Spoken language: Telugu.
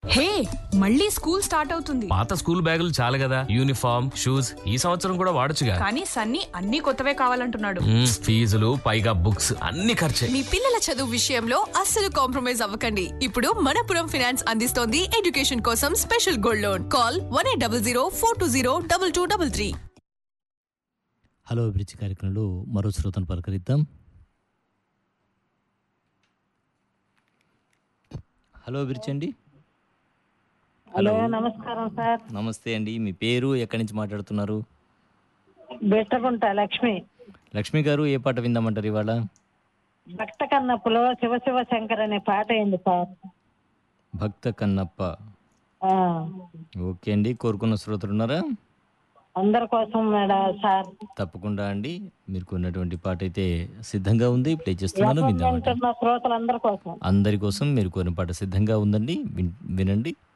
హే మళ్ళీ స్కూల్ స్టార్ట్ అవుతుంది పాత స్కూల్ బ్యాగులు చాలు కదా యూనిఫామ్ షూస్ ఈ సంవత్సరం కూడా వాడొచ్చుగా కానీ సన్నీ అన్ని కొత్తవే కావాలంటున్నాడు మ్మ్, ఫీజులు పైగా బుక్స్ అన్ని ఖర్చే మీ పిల్లల చదువు విషయంలో అస్సలు కాంప్రమైజ్ అవ్వకండి ఇప్పుడు మనపురం ఫినాన్స్ అందిస్తోంది ఎడ్యుకేషన్ కోసం special gold loan call one eight double zero four two zero double two double three hello అభిరుచి కార్యక్రమంలో మరో శ్రోతను పలకరిద్దాం హలో అభిరుచి అండి హలో నమస్కారం సార్ నమస్తే అండి మీ పేరు ఎక్కడి నుంచి మాట్లాడుతున్నారు బెట్టగుంట లక్ష్మి లక్ష్మి గారు ఏ పాట విందామంటారు ఇవాళ భక్త కన్నప్పులో శివ శివ శంకర్ అనే పాట అయింది సార్ భక్త కన్నప్ప ఆ, ఓకే అండి కోరుకున్న శ్రోతలు ఉన్నారా అందరి కోసం మేడం సార్ తప్పకుండా అండి మీరు కొన్నటువంటి పాట అయితే సిద్ధంగా ఉంది ప్లే చేస్తున్నాను విందామండి వింటున్న శ్రోతలందరి కోసం అందరి కోసం మీరు కోరిన పాట సిద్ధంగా ఉందండి విన్- వినండి